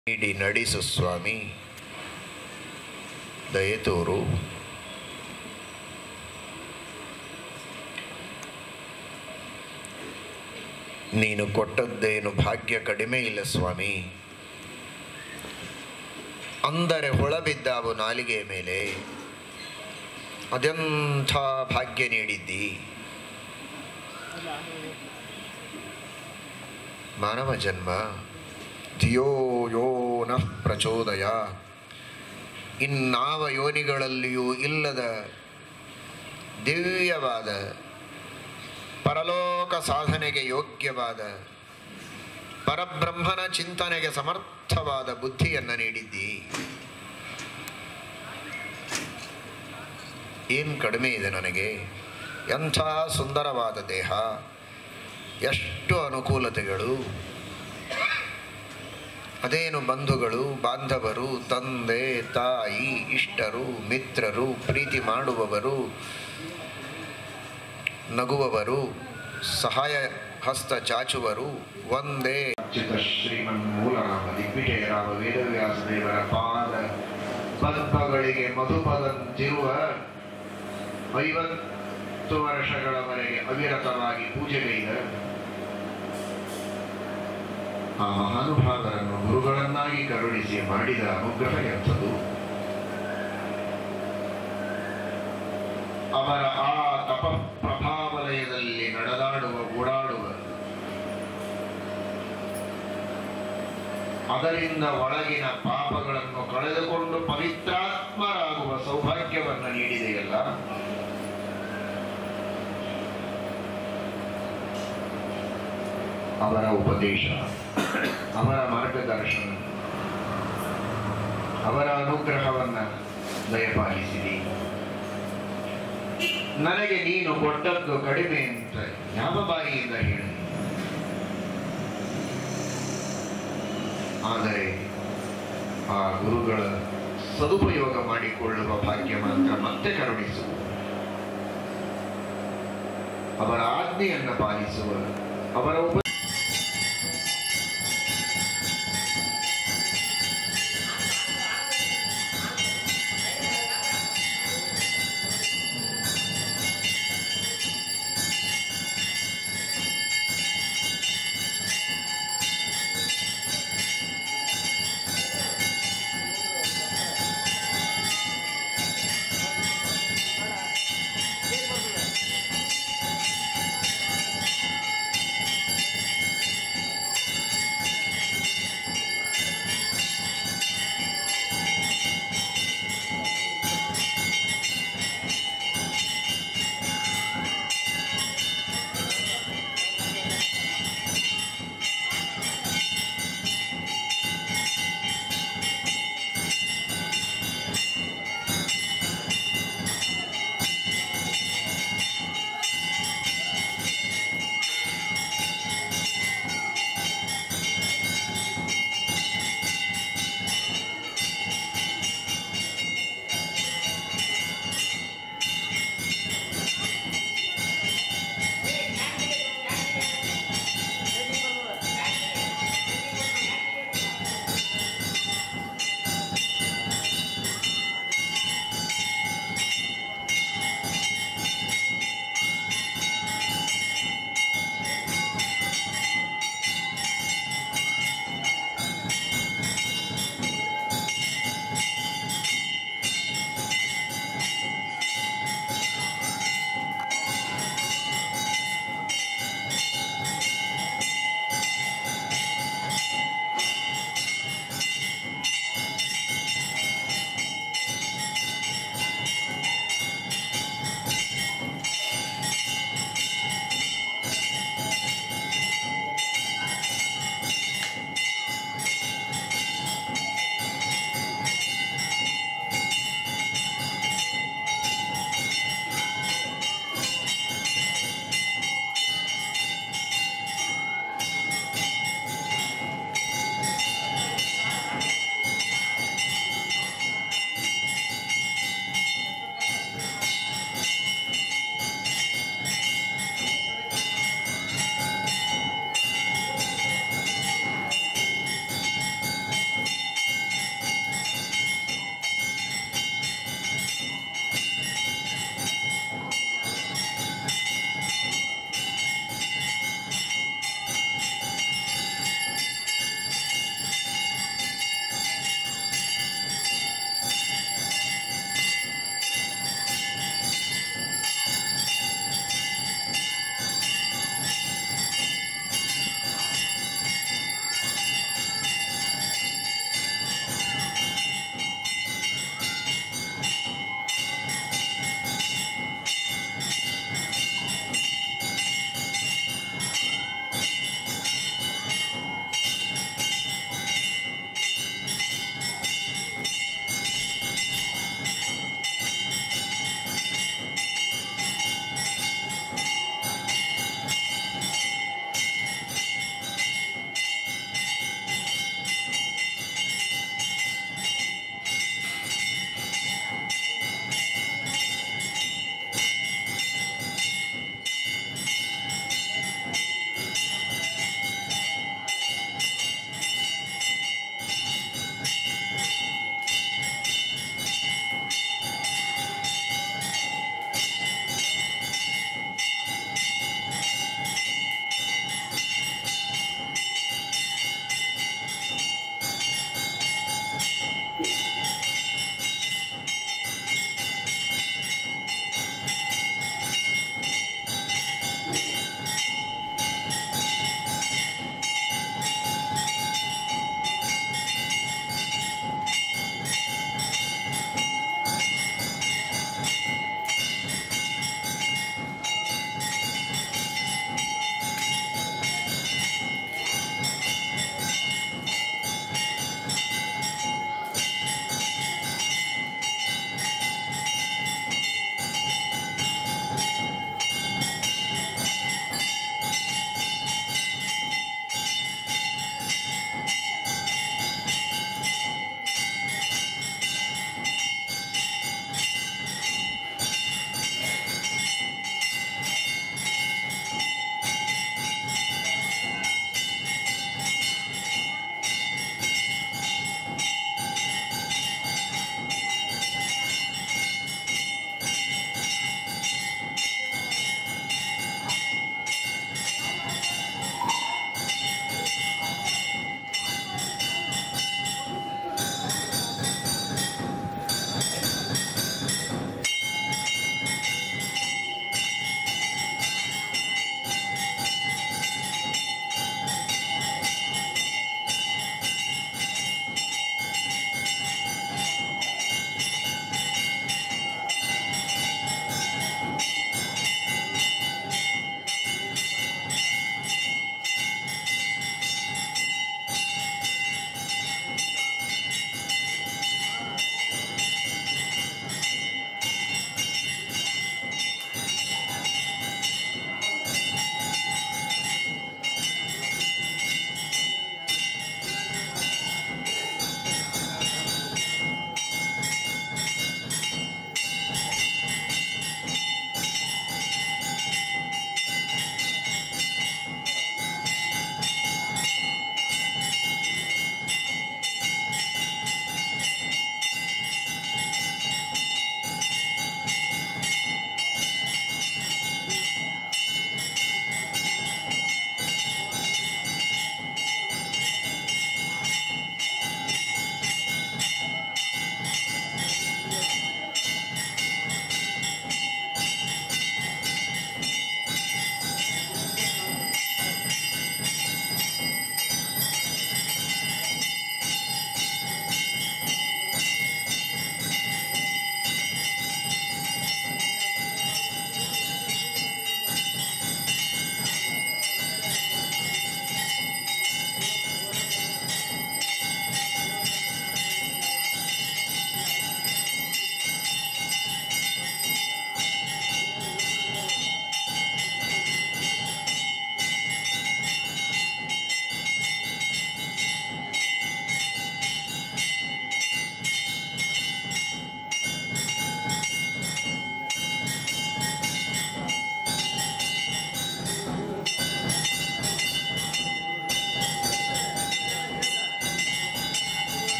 ನೀಡಿ ನಡೆಸು ಸ್ವಾಮಿ ದಯೆ ತೋರು ನೀನು ಕೊಟ್ಟದ್ದೇನು ಭಾಗ್ಯ ಕಡಿಮೆ ಇಲ್ಲ ಸ್ವಾಮಿ ಅಂದರೆ ಹೊಳಬಿದ್ದಾವು ನಾಲಿಗೆಯ ಮೇಲೆ ಅದೆಂಥ ಭಾಗ್ಯ ನೀಡಿದ್ದಿ ಮಾನವ ಜನ್ಮ ಧಿಯೋ ಯೋ ನಃ ಪ್ರಚೋದಯ ಇನ್ನಾವ ಯೋನಿಗಳಲ್ಲಿಯೂ ಇಲ್ಲದ ದಿವ್ಯವಾದ ಪರಲೋಕ ಸಾಧನೆಗೆ ಯೋಗ್ಯವಾದ ಪರಬ್ರಹ್ಮನ ಚಿಂತನೆಗೆ ಸಮರ್ಥವಾದ ಬುದ್ಧಿಯನ್ನು ನೀಡಿದ್ದಿ ಏನು ಕಡಿಮೆ ಇದೆ ನನಗೆ ಎಂಥ ಸುಂದರವಾದ ದೇಹ ಎಷ್ಟು ಅನುಕೂಲತೆಗಳು ಅದೇನು ಬಂಧುಗಳು ಬಾಂಧವರು ತಂದೆ ತಾಯಿ ಇಷ್ಟರು ಮಿತ್ರರು ಪ್ರೀತಿ ಮಾಡುವವರು ನಗುವವರು ಸಹಾಯ ಹಸ್ತ ಚಾಚುವರು ಒಂದೇ ಚಿತ ಶ್ರೀಮನ್ ಮೂಲರಾಮ ದಿಗ್ವಿಜಯರಾಮ ವೇದವ್ಯಾಸ ದೇವರ ಪಾದ ಪದ್ಮಗಳಿಗೆ ಮಧುಪದಂತಿರುವ ಐವತ್ತು ವರ್ಷಗಳವರೆಗೆ ಅವಿರತವಾಗಿ ಪೂಜೆಗೈದ ಆ ಮಹಾನುಭಾವರನ್ನು ಗುರುಗಳನ್ನಾಗಿ ಕರುಣಿಸಿ ಮಾಡಿದ ಅನುಗ್ರಹ ಎಂಥದು ಅವರ ಆ ತಪ ಪ್ರಭಾವಲಯದಲ್ಲಿ ನಡೆದಾಡುವ ಓಡಾಡುವ ಅದರಿಂದ ಒಳಗಿನ ಪಾಪಗಳನ್ನು ಕಳೆದುಕೊಂಡು ಪವಿತ್ರಾತ್ಮರಾಗುವ ಸೌಭಾಗ್ಯವನ್ನು ನೀಡಿದೆಯಲ್ಲ ಅವರ ಉಪದೇಶ ಅವರ ಮಾರ್ಗದರ್ಶನ ಅವರ ಅನುಗ್ರಹವನ್ನು ದಯಪಾಲಿಸಿರಿ ನನಗೆ ನೀನು ಕೊಟ್ಟದ್ದು ಕಡಿಮೆ ಅಂತ ಯಾವ ಬಾಯಿಯಿಂದ ಹೇಳಿ ಆದರೆ ಆ ಗುರುಗಳ ಸದುಪಯೋಗ ಮಾಡಿಕೊಳ್ಳುವ ಭಾಗ್ಯ ಮಾತ್ರ ಮತ್ತೆ ಕರುಣಿಸು ಅವರ ಆಜ್ಞೆಯನ್ನು ಪಾಲಿಸುವ ಅವರ ಉಪ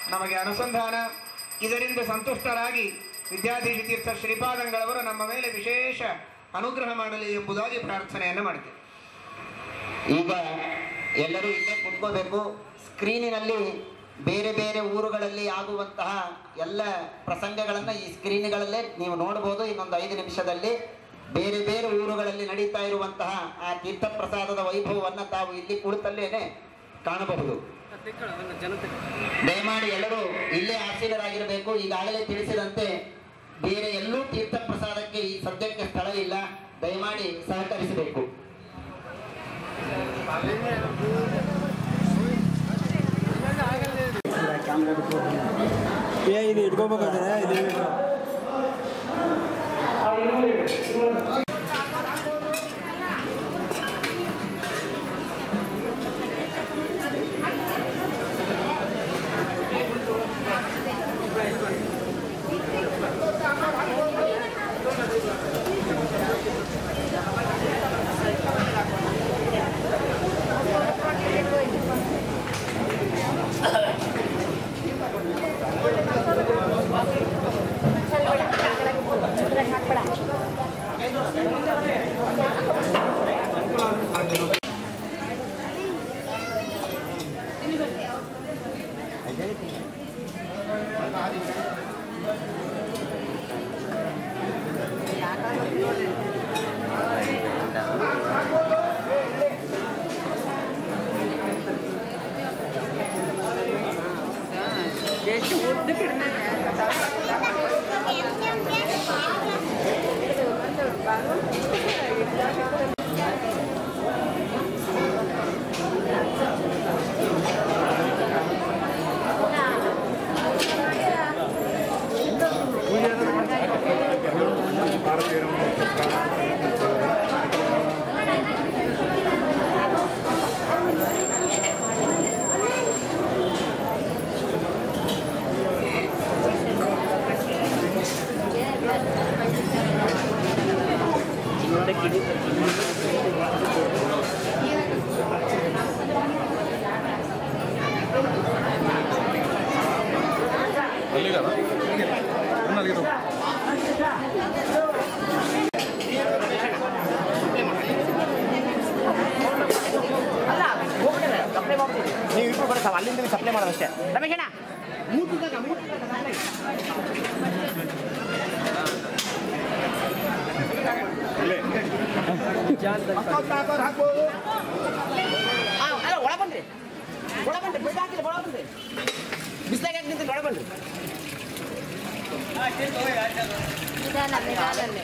ನಮಗೆ ಅನುಸಂಧಾನ ಇದರಿಂದ ಸಂತುಷ್ಟರಾಗಿ ವಿದ್ಯಾಧೀಶ ತೀರ್ಥ ಶ್ರೀಪಾದಂಗಳವರು ನಮ್ಮ ಮೇಲೆ ವಿಶೇಷ ಅನುಗ್ರಹ ಮಾಡಲಿ ಎಂಬುದಾಗಿ ಪ್ರಾರ್ಥನೆಯನ್ನು ಮಾಡ್ತೀವಿ ಈಗ ಎಲ್ಲರೂ ಇಲ್ಲೇ ಕುತ್ಕೋಬೇಕು ಸ್ಕ್ರೀನಿನಲ್ಲಿ ಬೇರೆ ಬೇರೆ ಊರುಗಳಲ್ಲಿ ಆಗುವಂತಹ ಎಲ್ಲ ಪ್ರಸಂಗಗಳನ್ನು ಈ ಸ್ಕ್ರೀನ್ಗಳಲ್ಲೇ ನೀವು ನೋಡ್ಬೋದು ಇನ್ನೊಂದು ಐದು ನಿಮಿಷದಲ್ಲಿ ಬೇರೆ ಬೇರೆ ಊರುಗಳಲ್ಲಿ ನಡೀತಾ ಇರುವಂತಹ ಆ ತೀರ್ಥ ಪ್ರಸಾದದ ವೈಭವವನ್ನು ತಾವು ಇಲ್ಲಿ ಕುಳಿತಲ್ಲೇನೆ ಕಾಣಬಹುದು ದಯಮಾಡಿ ಎಲ್ಲರೂ ಇಲ್ಲೇ ಆಸೀನರಾಗಿರಬೇಕು ಈಗಾಗಲೇ ತಿಳಿಸಿದಂತೆ ಬೇರೆ ಎಲ್ಲೂ ತೀರ್ಥ ಪ್ರಸಾದಕ್ಕೆ ಈ ಸದ್ಯಕ್ಕೆ ಸ್ಥಳ ಇಲ್ಲ ದಯಮಾಡಿ ಸಹಕರಿಸಬೇಕು ಏ ಇದು ಇಟ್ಕೋಬೇಕಾದ್ರೆ ಇದು ನೀವು ಇಬ್ಬರು ಬರೋ ಸಾವು ಅಲ್ಲಿಂದ ಸಪ್ಲೈ ಮಾಡೋದು ಅಷ್ಟೇ ರಮೇಶ್ ಅಣ್ಣ ಅಲ್ಲ ಒಳ ಬನ್ರಿ ಒಳ ಬನ್ರಿ ಬೆಡ್ ಹಾಕಿಲ್ಲ ಒಳ ಬನ್ರಿ ಬಿಸಿಲಾಗ ಯಾಕೆ ನಿಂತಿಲ್ಲ ಒಳ ಬನ್ರಿ ನಿಧಾನ ನಿಧಾನಲ್ಲೇ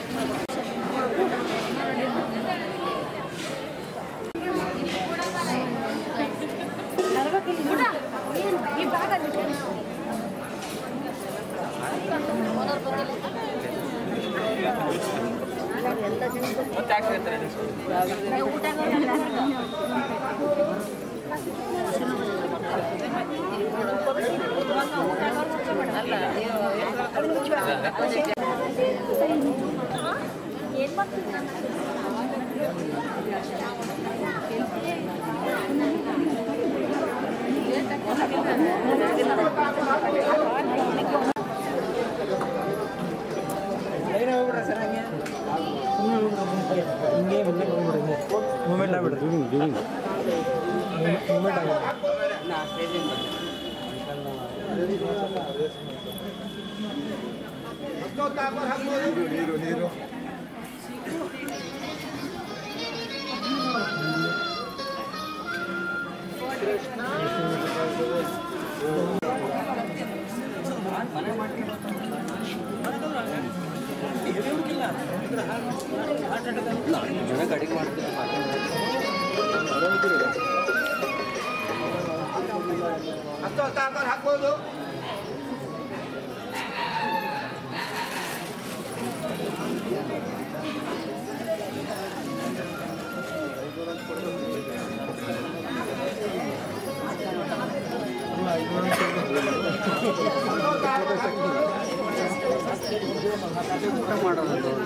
ಈ ಭಾಗ ಊಟ ಏನ್ ಮಾಡ್ತೀನಿ ಹಿಂಗೆ ಮುಂದೆ ಹೋಗ್ಬಿಡ್ರಿ ಮೂಮೆಂಟ್ ಆಗ್ಬಿಡ್ರಿ ಮೂಮೆಂಟ್ ಆಗ ಹತ್ತು ಹತ್ತು ಹಾಕೋರು ಹಾಕ್ಬೋದು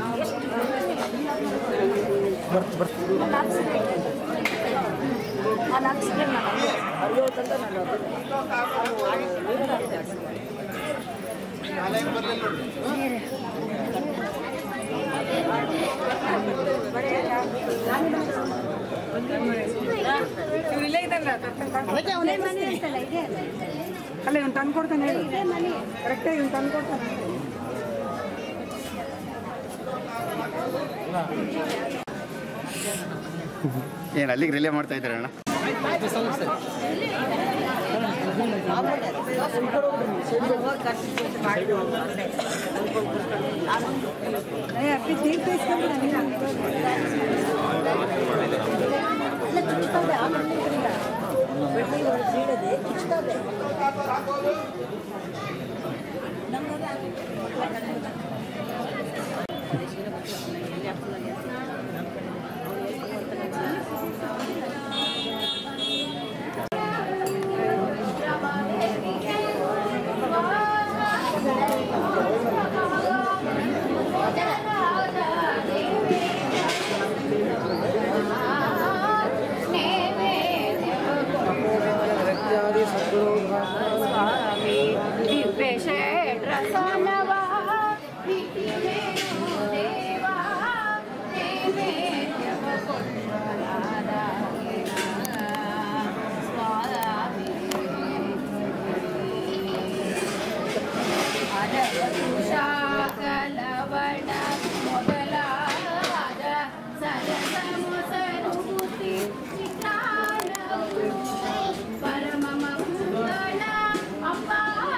ಬರ್ತ ಬರ್ತ ನಾನು ಹಾಕ್ಸಿದ್ರೆ ನಾನು ಅಲ್ಲೋತಂತ ನಾನು ಅದಕ್ಕೆ ಅವನೇ ಮನೆ ಅಂತಲ್ಲ ಇದೆ ಅಲ್ಲ ಅಲ್ಲ ಇವ್ನು ತಂದು ಕೊಡ್ತಾನೆ ಹೇಳಿ ಕರೆಕ್ಟಾಗಿ ಇವ್ನು ತಂದು ಕೊಡ್ತಾನೆ ಏನು ಅಲ್ಲಿಗೆ ರಿಲೇ ಮಾಡ್ತಾ ಇದ್ದಾರೆ ಅಣ್ಣ ಏ ಅಪ್ಪಿ ದೀಪ ಇಸ್ಕೊಂಡು ಸ್ವಾಮಿ ದಿವ್ಯಶೇಷ ರಸನವ ದೇವಾ ದೇವೇಶ್ವರ ಸ್ವಾಮಿ ಕಲವಣ ಮೊದಲಾದ ಸರಸ ಮೊಸರುತಿ ಚಿತ್ರಾನವು ಪರಮ ಮಂಗಳ ಅಂಬಾ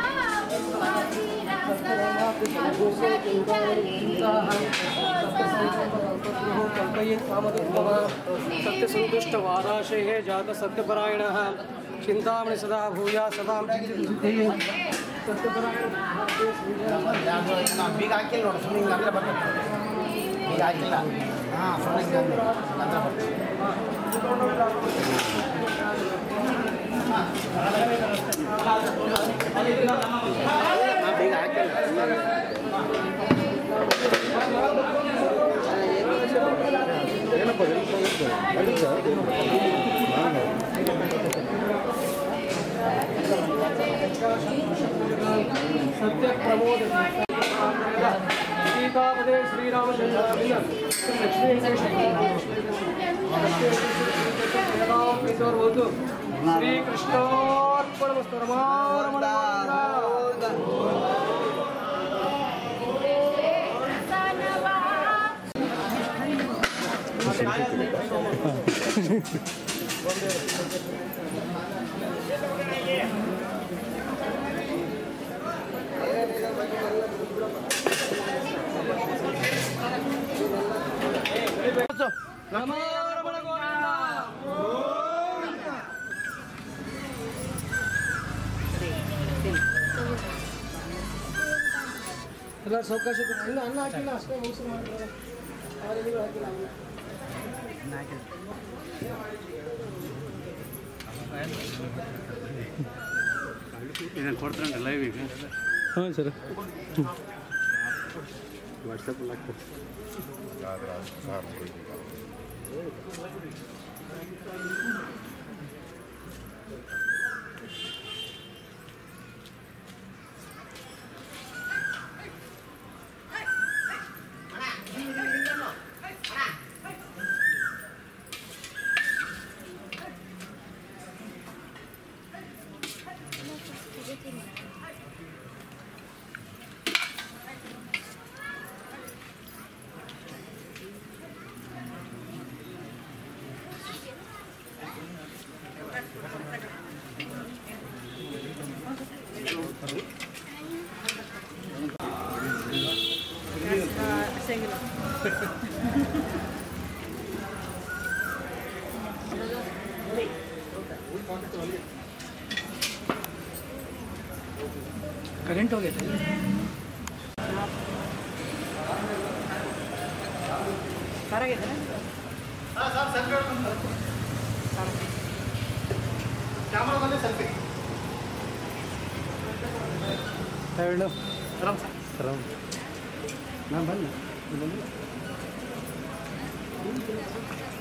सत्यसन्तुष्ट वाराशेः जात सत्यपरायणः चिन्तामणि सदा भूया सदा ಬೀಗ ಹಾಕಿಲ್ಲ ನೋಡು ಸುಮ್ಮನೆ ಹಿಂಗೆ ಅಂದ್ರೆ ಬರ್ತದೆ ಬೀಗ ಹಾಕಿಲ್ಲ ಹಾಂ ಸುಮ್ಮನೆ ಹಿಂಗೆ ಅಂದ್ರೆ ಅಂದ್ರೆ ಬರ್ತದೆ ನಾ ಬೀಗ ಹಾಕಿಲ್ಲ सत्य प्रमोद सीतापदे श्रीरामचंद्र श्री कृष्णार्पणमस्तु रमारमण ರಮಾರಮಣ ಗೋವಿಂದ ಎಲ್ಲ ಸಾವಕಾಶ ಕೊಡಿ. ಇನ್ನು ಅನ್ನ ಹಾಕಿಲ್ಲ ಅಷ್ಟೇ ಮುಗಿಸಿ ಮಾಡ್ತಾರೆ ಅವರಿಗೆ ಹಾಕಿಲ್ಲ ಇದನ್ನು ಕೊಡ್ತಾನೆ ಲೈವ್ ಈಗ ಹಾಂ ಸರ್ ಕರೆಂಟ್ ಹೋಗೈತೆ ಹೇಳು ಆರಾಮ್ ಸರ್ ಆರಾಮ್ ನಾನು ಬಂದೆ